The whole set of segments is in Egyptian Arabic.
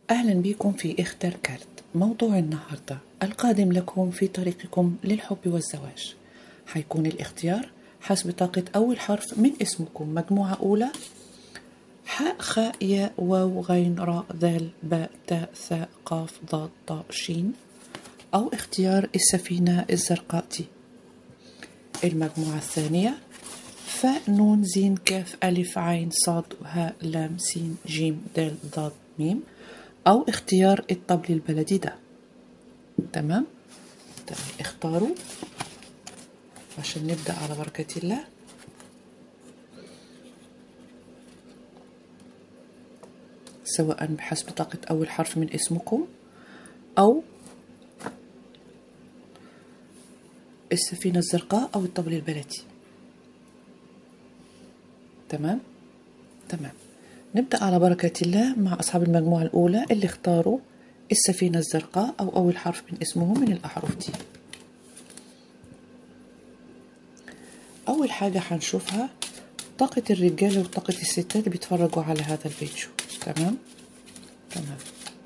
أهلا بكم في اختر كارت موضوع النهاردة القادم لكم في طريقكم للحب والزواج حيكون الاختيار حسب طاقة أول حرف من اسمكم مجموعة أولى حاء خاء ياء واو غين راء ذال باء تاء ثاء قاف ضاد طاء شين أو اختيار السفينة الزرقاء دي المجموعة الثانية فاء نون زين كاف ألف عين صاد هاء لام سين جيم دال ضاد ميم أو اختيار الطبل البلدي ده تمام تمام اختاروا عشان نبدأ على بركة الله سواء بحسب طاقة أول حرف من اسمكم أو السفينة الزرقاء أو الطبل البلدي تمام تمام نبدأ على بركة الله مع أصحاب المجموعة الأولى اللي اختاروا السفينة الزرقاء أو أول حرف من اسمهم من الأحرف دي أول حاجة هنشوفها طاقة الرجالة وطاقة الستات اللي بيتفرجوا على هذا الفيديو تمام تمام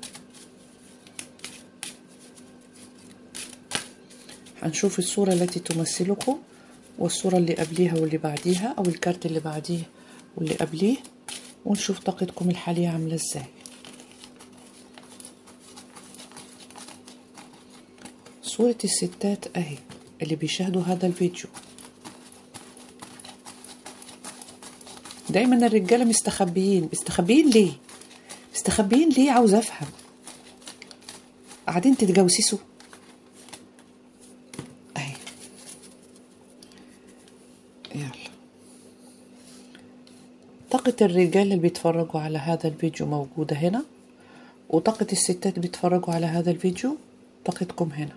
هنشوف الصورة التي تمثلكم والصورة اللي قبليها واللي بعديها أو الكارت اللي بعديه واللي قبليه ونشوف طاقتكم الحالية عاملة ازاي صورة الستات اهي اللي بيشاهدوا هذا الفيديو دايما الرجالة مستخبيين مستخبيين ليه مستخبيين ليه عاوز افهم قاعدين تتجوسسوا اهي يلا طاقة الرجال اللي بيتفرجوا على هذا الفيديو موجودة هنا وطاقة الستات اللي بيتفرجوا على هذا الفيديو طاقتكم هنا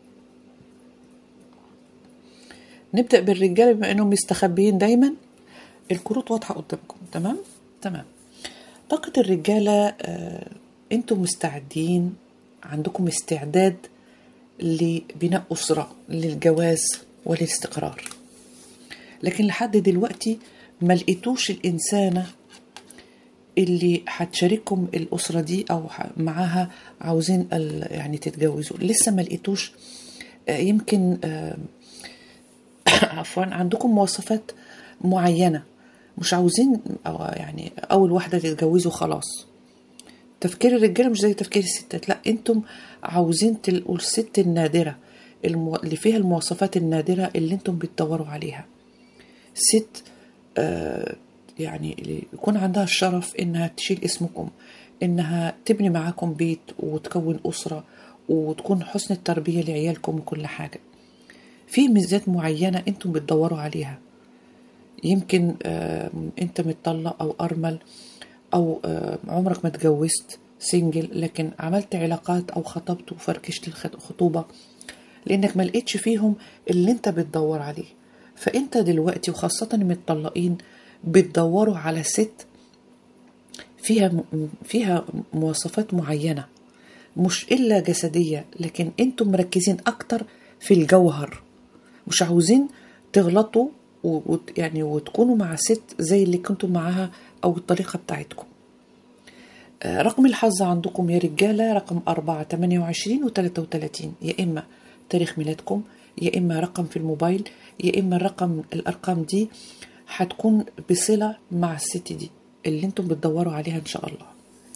نبدأ بالرجال بما انهم مستخبيين دايما الكروت واضحة قدامكم تمام تمام طاقة الرجالة آه، انتم مستعدين عندكم استعداد لبناء أسرة للجواز وللاستقرار لكن لحد دلوقتي ما لقيتوش الإنسانة اللي هتشارككم الأسرة دي أو ح- معاها عاوزين ال- يعني تتجوزوا لسه ما لقيتوش آه، يمكن آه، عفوا عندكم مواصفات معينة مش عاوزين أو يعني أول واحدة تتجوزوا خلاص تفكير الرجاله مش زي تفكير الستات لا انتم عاوزين تلقوا الست النادره المو... اللي فيها المواصفات النادره اللي انتم بتدوروا عليها ست آه يعني اللي يكون عندها الشرف انها تشيل اسمكم انها تبني معاكم بيت وتكون اسره وتكون حسن التربيه لعيالكم وكل حاجه في ميزات معينه انتم بتدوروا عليها يمكن آه، انت متطلق او ارمل او آه، عمرك ما اتجوزت سنجل لكن عملت علاقات او خطبت وفركشت الخطوبه لانك ما لقيتش فيهم اللي انت بتدور عليه فانت دلوقتي وخاصه المتطلقين بتدوروا على ست فيها م- فيها مواصفات معينه مش الا جسديه لكن انتم مركزين اكتر في الجوهر مش عاوزين تغلطوا و- وت- يعني وتكونوا مع ست زي اللي كنتوا معاها او الطريقه بتاعتكم آه، رقم الحظ عندكم يا رجالة رقم أربعة تمانية وعشرين وتلاتة وتلاتين يا إما تاريخ ميلادكم يا إما رقم في الموبايل يا إما الرقم الأرقام دي هتكون بصلة مع الست دي اللي انتم بتدوروا عليها إن شاء الله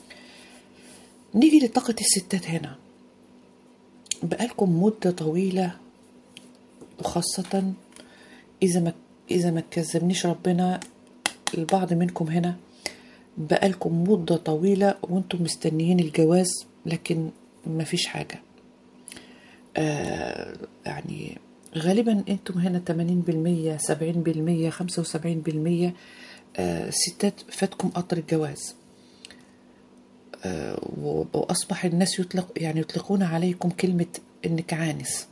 نيجي لطاقة الستات هنا بقالكم مدة طويلة وخاصة إذا ما إذا ما كذبنيش ربنا البعض منكم هنا بقالكم مدة طويلة وانتم مستنيين الجواز لكن ما فيش حاجة آه يعني غالبا انتم هنا 80% 70% 75% آه ستات فاتكم قطر الجواز آه و- وأصبح الناس يطلق يعني يطلقون عليكم كلمة إنك عانس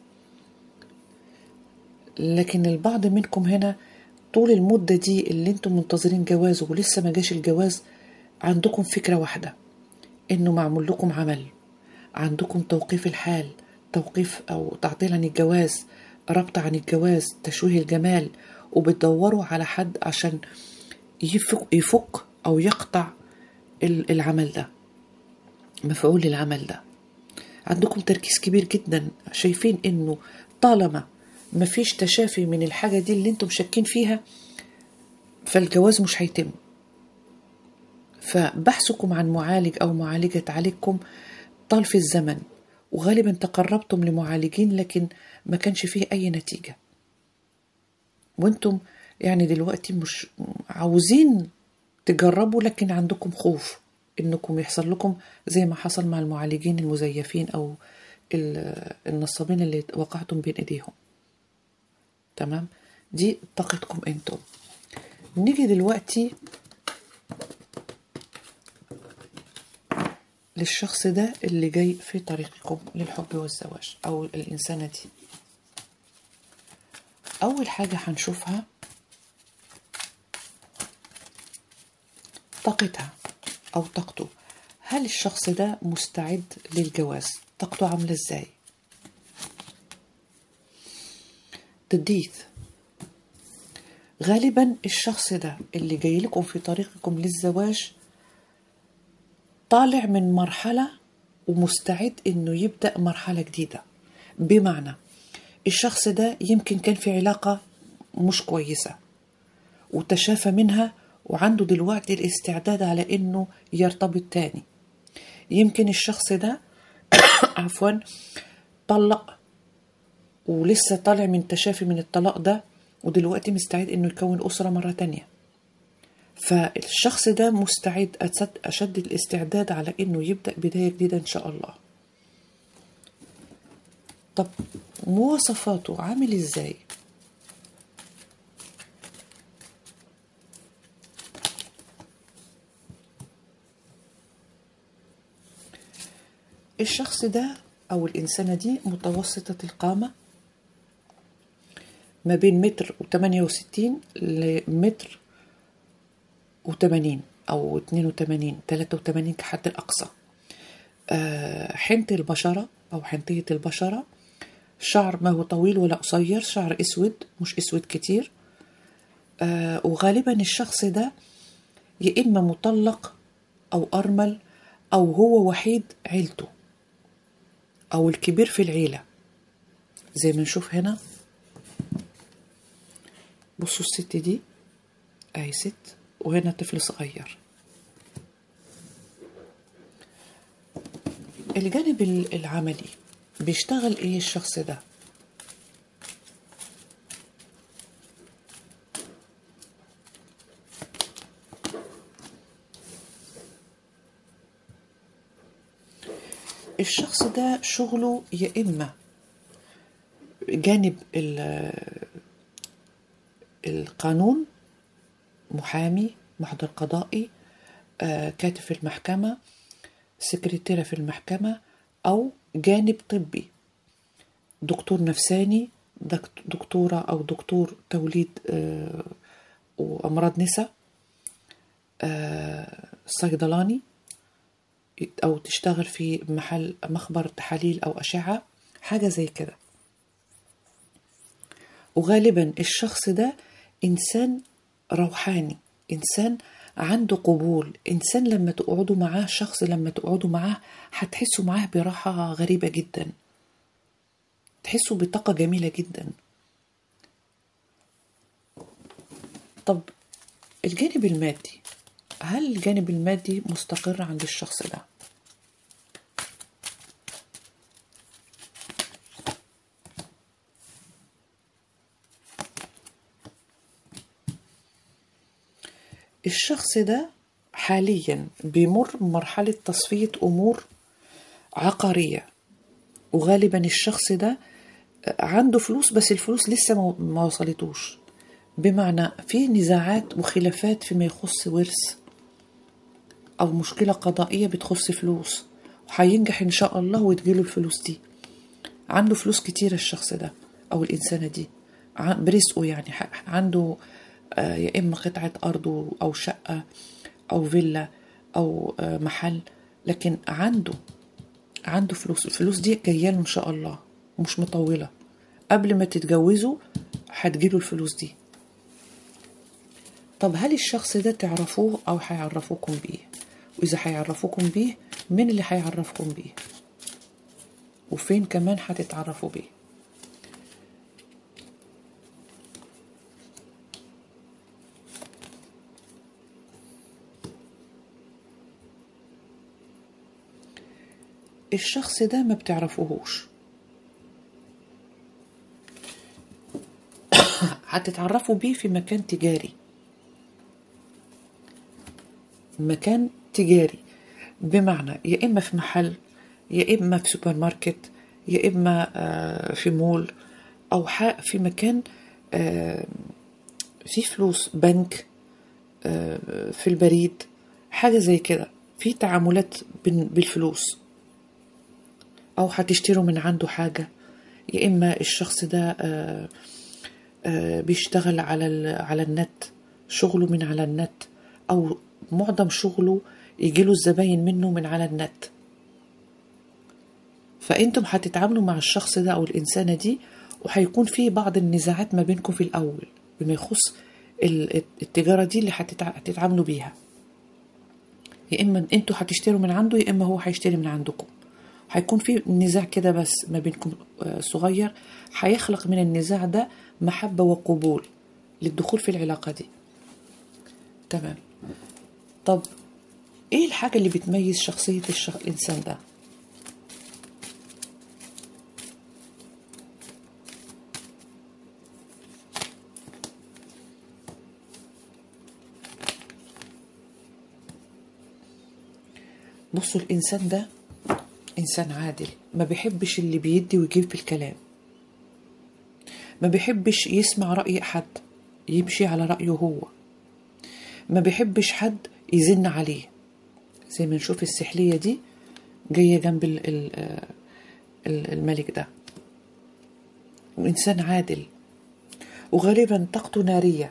لكن البعض منكم هنا طول المدة دي اللي انتم منتظرين جواز ولسه ما جاش الجواز عندكم فكرة واحدة انه معمول لكم عمل عندكم توقيف الحال توقيف او تعطيل عن الجواز ربط عن الجواز تشويه الجمال وبتدوروا على حد عشان يفك, يفك او يقطع ال- العمل ده مفعول العمل ده عندكم تركيز كبير جدا شايفين انه طالما مفيش تشافي من الحاجة دي اللي انتم شاكين فيها فالجواز مش هيتم فبحثكم عن معالج أو معالجة تعالجكم طال في الزمن وغالبا تقربتم لمعالجين لكن ما كانش فيه أي نتيجة وانتم يعني دلوقتي مش عاوزين تجربوا لكن عندكم خوف انكم يحصل لكم زي ما حصل مع المعالجين المزيفين او ال- النصابين اللي وقعتم بين ايديهم تمام دي طاقتكم انتم نيجي دلوقتي للشخص ده اللي جاي في طريقكم للحب والزواج او الانسانه دي اول حاجه هنشوفها طاقتها او طاقته هل الشخص ده مستعد للجواز طاقته عامله ازاي تديث غالبا الشخص ده اللي جاي لكم في طريقكم للزواج طالع من مرحلة ومستعد انه يبدأ مرحلة جديدة بمعنى الشخص ده يمكن كان في علاقة مش كويسة وتشافى منها وعنده دلوقتي الاستعداد على انه يرتبط تاني يمكن الشخص ده عفوا طلق ولسه طالع من تشافي من الطلاق ده ودلوقتي مستعد انه يكون اسره مره تانية فالشخص ده مستعد أسد- اشد الاستعداد على انه يبدا بدايه جديده ان شاء الله طب مواصفاته عامل ازاي الشخص ده او الانسانه دي متوسطه القامه ما بين متر وثمانية وستين لمتر وثمانين أو اتنين وثمانين تلاتة وثمانين كحد الأقصى آه، حنة البشرة أو حنطية البشرة شعر ما هو طويل ولا قصير شعر أسود مش أسود كتير آه، وغالبا الشخص ده يا إما مطلق أو أرمل أو هو وحيد عيلته أو الكبير في العيلة زي ما نشوف هنا بصوا الست دي اهي ست وهنا طفل صغير الجانب ال- العملي بيشتغل ايه الشخص ده الشخص ده شغله يا اما جانب ال- القانون محامي محضر قضائي آه، كاتب في المحكمة سكرتيرة في المحكمة أو جانب طبي دكتور نفساني دك- دكتورة أو دكتور توليد آه، وأمراض نساء آه، صيدلاني أو تشتغل في محل مخبر تحاليل أو أشعة حاجة زي كده وغالبا الشخص ده إنسان روحاني إنسان عنده قبول إنسان لما تقعدوا معاه شخص لما تقعدوا معاه هتحسوا معاه براحة غريبة جدا تحسوا بطاقة جميلة جدا طب الجانب المادي هل الجانب المادي مستقر عند الشخص ده الشخص ده حاليا بيمر بمرحلة تصفية أمور عقارية وغالبا الشخص ده عنده فلوس بس الفلوس لسه ما- ما وصلتوش بمعنى في نزاعات وخلافات فيما يخص ورث أو مشكلة قضائية بتخص فلوس وهينجح إن شاء الله وتجيله الفلوس دي عنده فلوس كتير الشخص ده أو الإنسانة دي ع- برزقه يعني ح- عنده آه، يا إما قطعة أرض أو شقة أو فيلا أو آه، محل لكن عنده عنده فلوس الفلوس دي جايه له ان شاء الله مش مطوله قبل ما تتجوزوا هتجيله الفلوس دي طب هل الشخص ده تعرفوه او هيعرفوكم بيه واذا هيعرفوكم بيه مين اللي هيعرفكم بيه وفين كمان هتتعرفوا بيه الشخص ده ما بتعرفوهوش هتتعرفوا بيه في مكان تجاري مكان تجاري بمعنى يا إما في محل يا إما في سوبر ماركت يا إما آه، في مول أو ح- في مكان آه، في فلوس بنك آه، في البريد حاجة زي كده في تعاملات بال- بالفلوس أو هتشتروا من عنده حاجة يا إما الشخص ده آه، آه، بيشتغل على ال- على النت شغله من على النت أو معظم شغله يجيله الزباين منه من على النت فأنتم هتتعاملوا مع الشخص ده أو الإنسانة دي وهيكون في بعض النزاعات ما بينكم في الأول بما يخص ال- التجارة دي اللي هتتع- هتتعاملوا بيها يا إما أنتوا هتشتروا من عنده يا إما هو هيشتري من عندكم هيكون في نزاع كده بس ما بينكم آه، صغير هيخلق من النزاع ده محبة وقبول للدخول في العلاقة دي تمام طب ايه الحاجة اللي بتميز شخصية الشخ... الإنسان ده بصوا الإنسان ده إنسان عادل ما بيحبش اللي بيدي ويجيب في الكلام ما بيحبش يسمع رأي حد يمشي على رأيه هو ما بيحبش حد يزن عليه زي ما نشوف السحلية دي جاية جنب ال- ال- آه، ال- الملك ده وإنسان عادل وغالبا طاقته نارية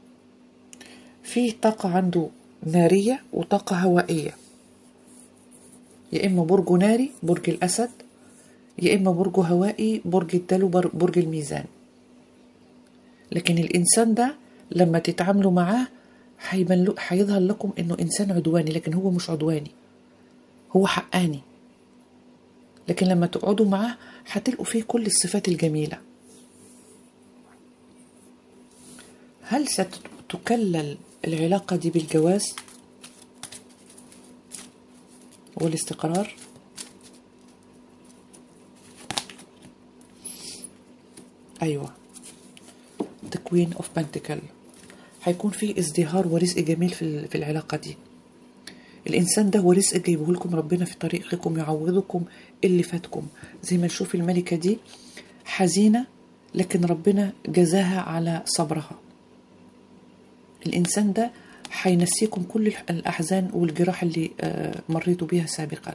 في طاقة عنده نارية وطاقة هوائية يا إما برجه ناري برج الأسد يا إما برجه هوائي برج الدلو بر- برج الميزان لكن الإنسان ده لما تتعاملوا معاه هيبان له- هيظهر لكم إنه إنسان عدواني لكن هو مش عدواني هو حقاني لكن لما تقعدوا معاه هتلقوا فيه كل الصفات الجميلة هل ستكلل العلاقة دي بالجواز والاستقرار أيوة The Queen of Pentacle هيكون في ازدهار ورزق جميل في ال- في العلاقة دي الإنسان ده هو رزق جايبه لكم ربنا في طريقكم يعوضكم اللي فاتكم زي ما نشوف الملكة دي حزينة لكن ربنا جزاها على صبرها الإنسان ده هينسيكم كل الح- الأحزان والجراح اللي آه، مريتوا بيها سابقا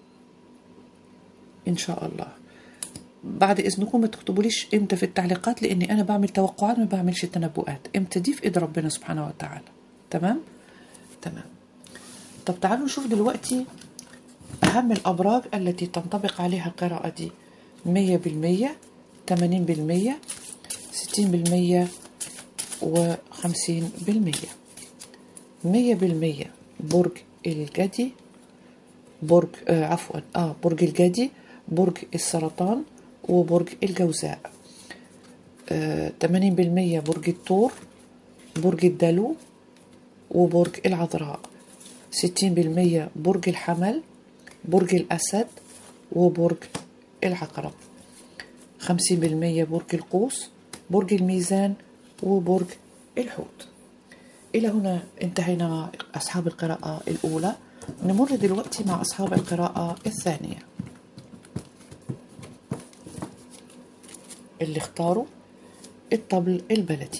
إن شاء الله بعد إذنكم ما تكتبوليش إمتى في التعليقات لأني أنا بعمل توقعات ما بعملش تنبؤات إمتى دي في إيد ربنا سبحانه وتعالى تمام تمام طب تعالوا نشوف دلوقتي أهم الأبراج التي تنطبق عليها القراءة دي مية بالمية تمانين بالمية ستين بالمية وخمسين بالمية مية بالمية برج الجدي برج آه عفوا آه برج الجدي برج السرطان وبرج الجوزاء تمانين بالمية برج الثور برج الدلو وبرج العذراء ستين بالمية برج الحمل برج الأسد وبرج العقرب خمسين بالمية برج القوس برج الميزان وبرج الحوت إلى هنا انتهينا مع أصحاب القراءة الأولى نمر دلوقتي مع أصحاب القراءة الثانية اللي اختاروا الطبل البلدي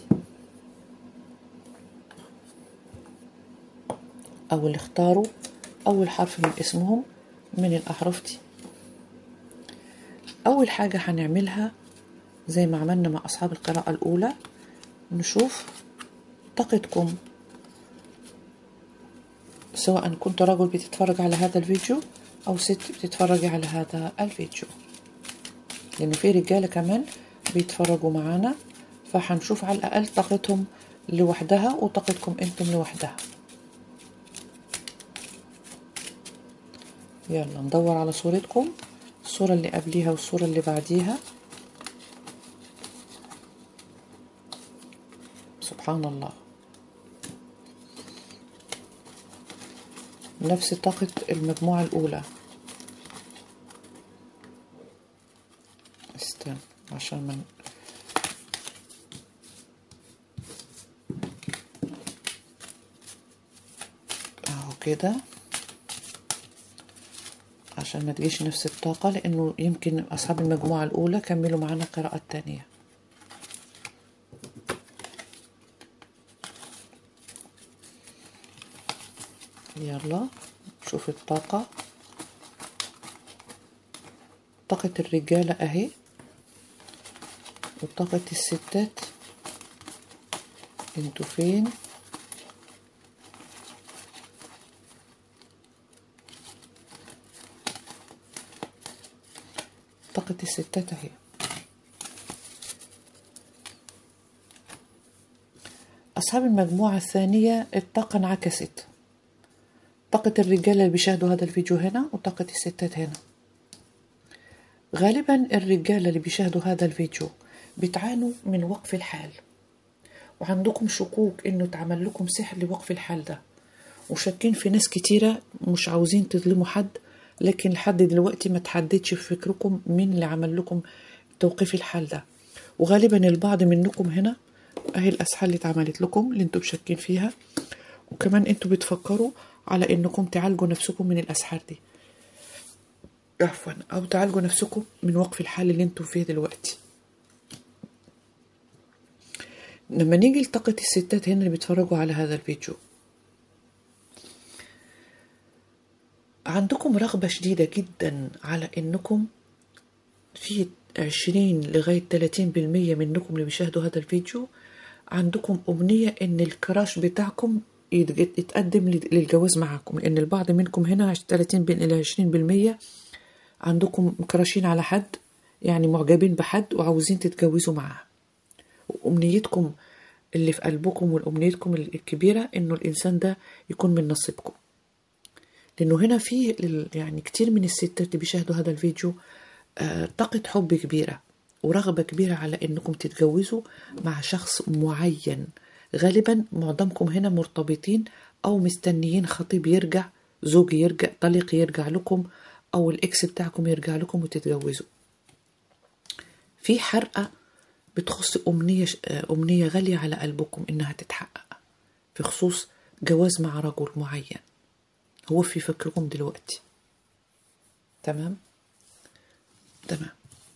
أو اللي اختاروا أول حرف من اسمهم من الأحرف دي أول حاجة هنعملها زي ما عملنا مع أصحاب القراءة الأولى نشوف طاقتكم سواء كنت رجل بتتفرج على هذا الفيديو أو ست بتتفرج على هذا الفيديو لأن في رجالة كمان بيتفرجوا معانا فهنشوف على الأقل طاقتهم لوحدها وطاقتكم أنتم لوحدها يلا ندور على صورتكم الصورة اللي قبليها والصورة اللي بعديها سبحان الله نفس طاقة المجموعة الأولى استنى عشان من اهو كده عشان ما تجيش نفس الطاقة لأنه يمكن أصحاب المجموعة الأولى كملوا معانا القراءة التانية يلا شوف الطاقة طاقة الرجالة أهي وطاقة الستات انتوا فين طاقة الستات اهي أصحاب المجموعة الثانية الطاقة انعكست طاقة الرجالة اللي بيشاهدوا هذا الفيديو هنا وطاقة الستات هنا غالبا الرجالة اللي بيشاهدوا هذا الفيديو بتعانوا من وقف الحال وعندكم شكوك انه اتعمل لكم سحر لوقف الحال ده وشاكين في ناس كتيرة مش عاوزين تظلموا حد لكن لحد دلوقتي ما تحددش في فكركم مين اللي عمل لكم توقيف الحال ده وغالبا البعض منكم هنا اهي الاسحال اللي اتعملت لكم اللي انتوا شاكين فيها وكمان انتوا بتفكروا على انكم تعالجوا نفسكم من الاسحار دي عفوا او تعالجوا نفسكم من وقف الحال اللي انتوا فيه دلوقتي لما نيجي لطاقة الستات هنا اللي بيتفرجوا على هذا الفيديو عندكم رغبة شديدة جدا على انكم في عشرين لغاية تلاتين بالمية منكم اللي بيشاهدوا هذا الفيديو عندكم أمنية إن الكراش بتاعكم يتج- يتقدم لل- للجواز معاكم لأن البعض منكم هنا 30 بين إلى 20 بالمية عندكم مكراشين على حد يعني معجبين بحد وعاوزين تتجوزوا معاه وأمنيتكم اللي في قلبكم والأمنيتكم الكبيرة إنه الإنسان ده يكون من نصيبكم لأنه هنا في ال- يعني كتير من الستات اللي بيشاهدوا هذا الفيديو آه، طاقة حب كبيرة ورغبة كبيرة على إنكم تتجوزوا مع شخص معين غالبا معظمكم هنا مرتبطين أو مستنيين خطيب يرجع زوج يرجع طليق يرجع لكم أو الإكس بتاعكم يرجع لكم وتتجوزوا في حرقة بتخص أمنية أمنية غالية على قلبكم إنها تتحقق في خصوص جواز مع رجل معين هو في فكركم دلوقتي تمام تمام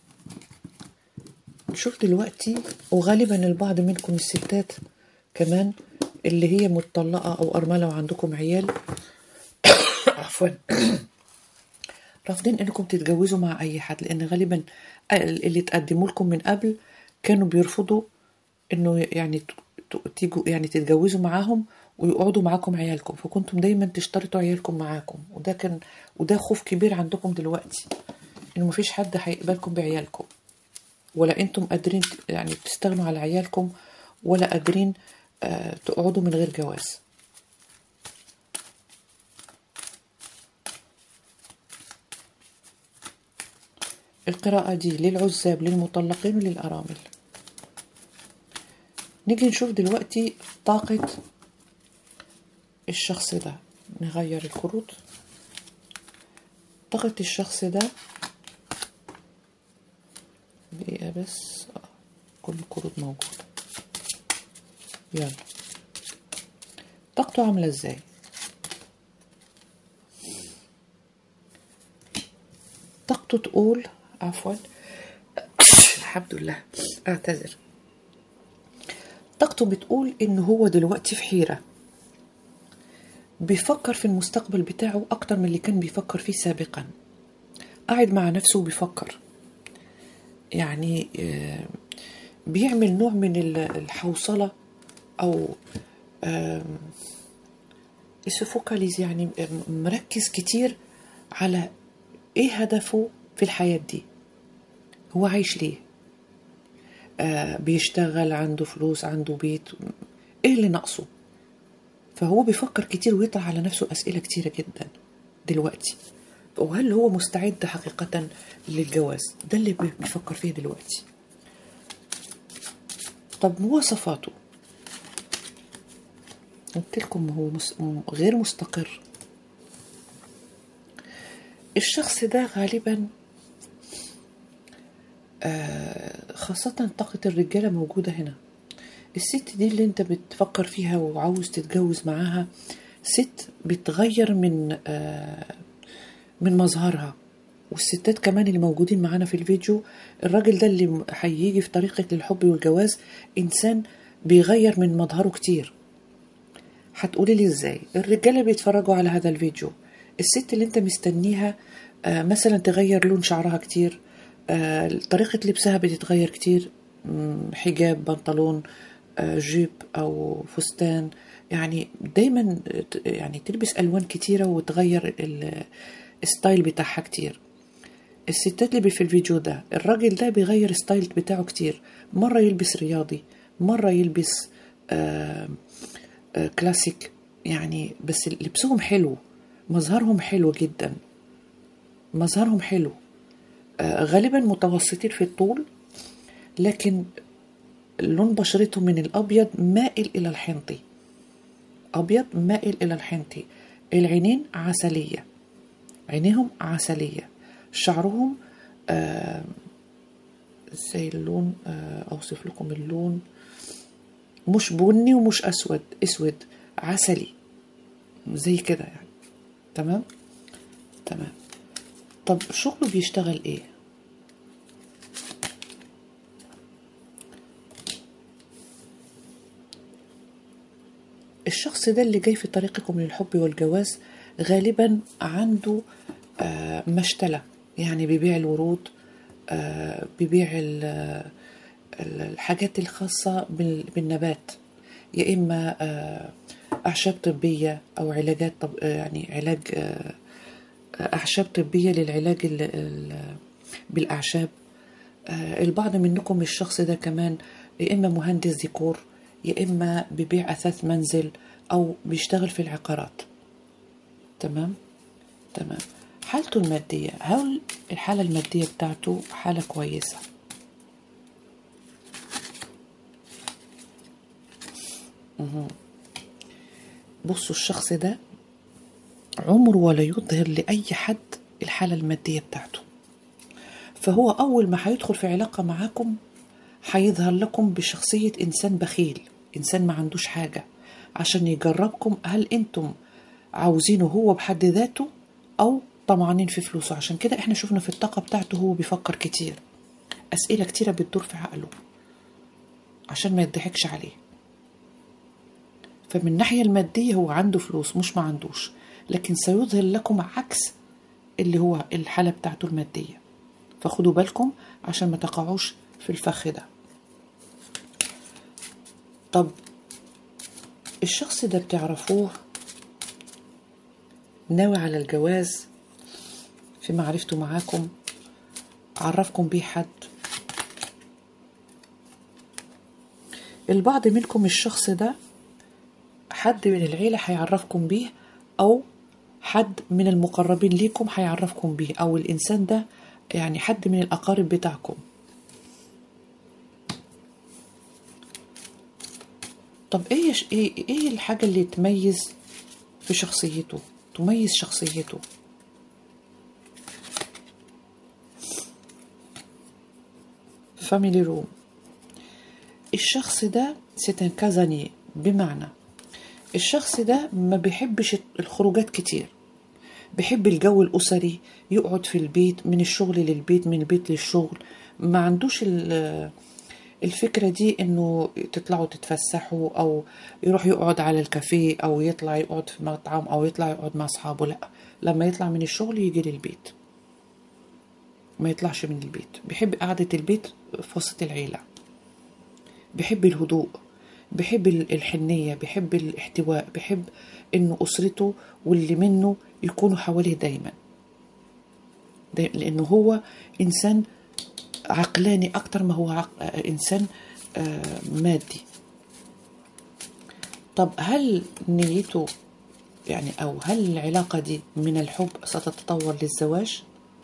نشوف دلوقتي وغالبا البعض منكم الستات كمان اللي هي مطلقة أو أرملة وعندكم عيال عفوا رافضين انكم تتجوزوا مع اي حد لان غالبا اللي تقدموا لكم من قبل كانوا بيرفضوا انه يعني ت- ت- تيجوا يعني تتجوزوا معاهم ويقعدوا معاكم عيالكم فكنتم دايما تشترطوا عيالكم معاكم وده كان وده خوف كبير عندكم دلوقتي انه مفيش حد هيقبلكم بعيالكم ولا انتم قادرين ت- يعني تستغنوا على عيالكم ولا قادرين آه تقعدوا من غير جواز القراءة دي للعزاب للمطلقين وللأرامل نيجي نشوف دلوقتي طاقة الشخص ده نغير الكروت طاقة الشخص ده دقيقة بس آه، كل الكروت موجودة يلا طاقته عاملة ازاي طاقته تقول عفوا الحمد لله اعتذر طاقته بتقول ان هو دلوقتي في حيرة بيفكر في المستقبل بتاعه اكتر من اللي كان بيفكر فيه سابقا قاعد مع نفسه وبيفكر يعني آه، بيعمل نوع من ال- الحوصلة او فوكاليز يعني مركز كتير على ايه هدفه في الحياة دي هو عايش ليه آه بيشتغل عنده فلوس عنده بيت ايه اللي ناقصه فهو بيفكر كتير ويطرح على نفسه أسئلة كتيرة جدا دلوقتي وهل هو مستعد حقيقة للجواز ده اللي بيفكر فيه دلوقتي طب مواصفاته قلت لكم هو مس... غير مستقر الشخص ده غالبا آه خاصة طاقة الرجالة موجودة هنا الست دي اللي انت بتفكر فيها وعاوز تتجوز معاها ست بتغير من آه من مظهرها والستات كمان اللي موجودين معانا في الفيديو الراجل ده اللي هيجي في طريقك للحب والجواز انسان بيغير من مظهره كتير هتقولي لي ازاي الرجاله بيتفرجوا على هذا الفيديو الست اللي انت مستنيها آه مثلا تغير لون شعرها كتير آه طريقة لبسها بتتغير كتير حجاب بنطلون آه جيب او فستان يعني دايما يعني تلبس الوان كتيرة وتغير الستايل بتاعها كتير الستات اللي في الفيديو ده الراجل ده بيغير ستايل بتاعه كتير مرة يلبس رياضي مرة يلبس آه آه كلاسيك يعني بس لبسهم حلو مظهرهم حلو جدا مظهرهم حلو آه غالبا متوسطين في الطول لكن لون بشرتهم من الأبيض مائل إلى الحنطي أبيض مائل إلى الحنطي العينين عسلية عينيهم عسلية شعرهم آه ازاي اللون آه اوصف لكم اللون مش بني ومش اسود اسود عسلي زي كده يعني تمام تمام طب شغله بيشتغل ايه الشخص ده اللي جاي في طريقكم للحب والجواز غالبا عنده آه مشتلة يعني بيبيع الورود آه بيبيع الحاجات الخاصة بالنبات يا إما آه أعشاب طبية أو علاجات طب يعني علاج أعشاب طبية للعلاج ال ال بالأعشاب البعض منكم الشخص ده كمان يا إما مهندس ديكور يا إما بيبيع أثاث منزل أو بيشتغل في العقارات تمام تمام حالته المادية هل الحالة المادية بتاعته حالة كويسة بصوا الشخص ده عمره ولا يظهر لأي حد الحالة المادية بتاعته فهو أول ما هيدخل في علاقة معاكم هيظهر لكم بشخصية إنسان بخيل إنسان ما عندوش حاجة عشان يجربكم هل أنتم عاوزينه هو بحد ذاته أو طمعانين في فلوسه عشان كده احنا شفنا في الطاقة بتاعته هو بيفكر كتير أسئلة كتيرة بتدور في عقله عشان ما يضحكش عليه فمن الناحية المادية هو عنده فلوس مش ما عندوش لكن سيظهر لكم عكس اللي هو الحالة بتاعته المادية فخدوا بالكم عشان ما تقعوش في الفخ ده طب الشخص ده بتعرفوه ناوي على الجواز في معرفته معاكم عرفكم بيه حد البعض منكم الشخص ده حد من العيلة هيعرفكم بيه أو حد من المقربين ليكم هيعرفكم بيه أو الإنسان ده يعني حد من الأقارب بتاعكم طب ايه ايه ايه الحاجة اللي تميز في شخصيته تميز شخصيته فاميلي روم الشخص ده ستنكزني بمعنى الشخص ده ما بيحبش الخروجات كتير بيحب الجو الأسري يقعد في البيت من الشغل للبيت من البيت للشغل ما عندوش الفكرة دي انه تطلعوا تتفسحوا او يروح يقعد على الكافيه او يطلع يقعد في مطعم او يطلع يقعد مع اصحابه لا لما يطلع من الشغل يجي للبيت ما يطلعش من البيت بيحب قعدة البيت في وسط العيلة بيحب الهدوء بيحب الحنية بيحب الاحتواء بيحب انه اسرته واللي منه يكونوا حواليه دايما لانه هو انسان عقلاني اكتر ما هو عق... انسان مادي طب هل نيته يعني أو هل العلاقة دي من الحب ستتطور للزواج؟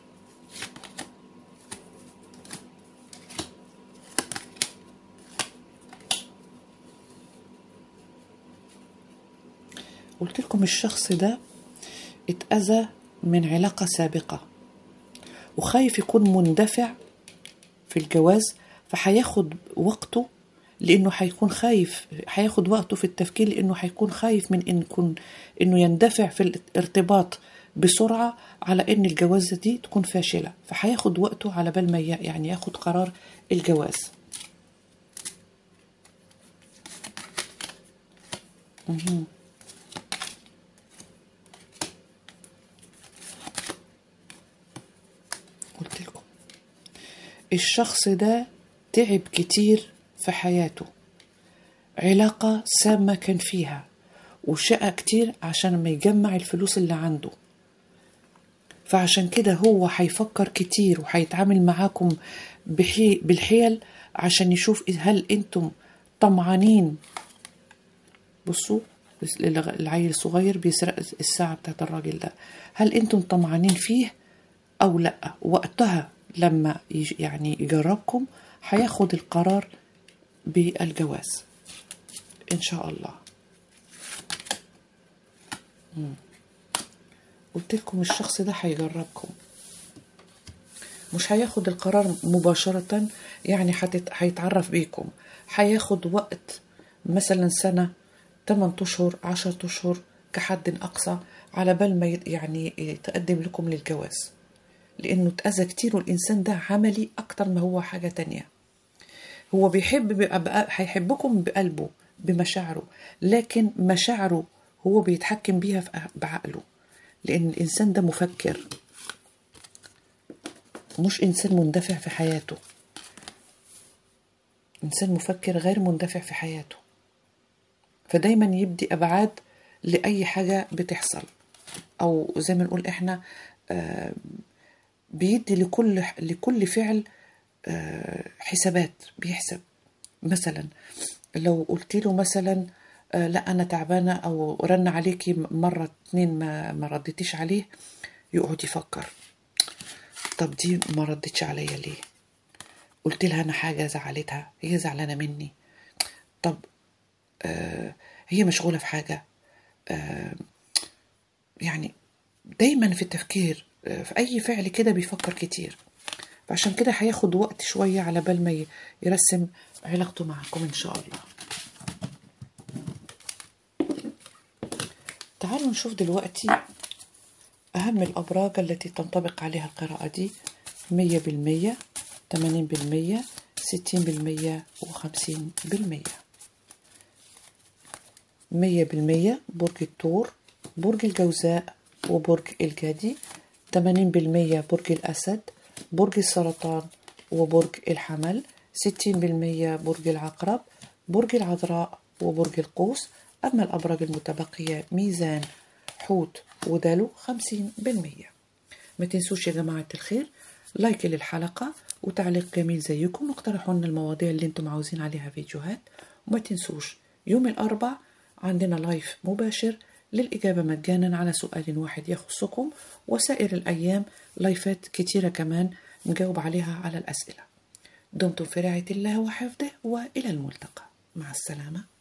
قلت لكم الشخص ده اتأذى من علاقة سابقة وخايف يكون مندفع في الجواز فهياخد وقته لانه هيكون خايف هياخد وقته في التفكير لانه هيكون خايف من ان يكون انه يندفع في الارتباط بسرعه على ان الجوازه دي تكون فاشله فهياخد وقته على بال ما ي- يعني ياخد قرار الجواز مهم. قلت لكم الشخص ده تعب كتير في حياته علاقة سامة كان فيها وشقى كتير عشان ما يجمع الفلوس اللي عنده فعشان كده هو هيفكر كتير وهيتعامل معاكم بحي بالحيل عشان يشوف هل انتم طمعانين بصوا العيل الصغير بيسرق الساعة بتاعت الراجل ده هل انتم طمعانين فيه او لا وقتها لما يج- يعني يجربكم هياخد القرار بالجواز ان شاء الله مم. قلت لكم الشخص ده هيجربكم مش هياخد القرار مباشرة يعني هتت- هيتعرف بيكم هياخد وقت مثلا سنة 8 أشهر 10 أشهر كحد أقصى على بال ما يت- يعني يتقدم لكم للجواز لأنه اتأذى كتير والإنسان ده عملي أكتر ما هو حاجة تانية هو بيحب بيبقى- بقى- هيحبكم بقلبه بمشاعره لكن مشاعره هو بيتحكم بيها في أ- بعقله لأن الإنسان ده مفكر مش إنسان مندفع في حياته إنسان مفكر غير مندفع في حياته فدايما يبدي أبعاد لأي حاجة بتحصل أو زي ما نقول إحنا آه، بيدي لكل لكل فعل آه، حسابات بيحسب مثلا لو قلت له مثلا آه، لا انا تعبانه او رن عليكي مره اتنين ما ما رديتيش عليه يقعد يفكر طب دي ما ردتش عليا ليه قلت لها انا حاجه زعلتها هي زعلانه مني طب آه هي مشغوله في حاجه آه يعني دايما في التفكير آه، في اي فعل كده بيفكر كتير فعشان كده هياخد وقت شويه على بال ما ي- يرسم علاقته معكم ان شاء الله تعالوا نشوف دلوقتي أهم الأبراج التي تنطبق عليها القراءة دي مية بالمية تمانين بالمية ستين بالمية وخمسين بالمية مية بالمية برج الثور برج الجوزاء وبرج الجدي تمانين بالمية برج الأسد برج السرطان وبرج الحمل ستين بالمية برج العقرب برج العذراء وبرج القوس أما الأبراج المتبقية ميزان حوت ودلو خمسين بالمية ما تنسوش يا جماعة الخير لايك للحلقة وتعليق جميل زيكم واقترحوا لنا المواضيع اللي انتم عاوزين عليها فيديوهات وما تنسوش يوم الأربع عندنا لايف مباشر للإجابة مجانا على سؤال واحد يخصكم وسائر الأيام لايفات كتيرة كمان نجاوب عليها على الأسئلة دمتم في رعاية الله وحفظه وإلى الملتقى مع السلامة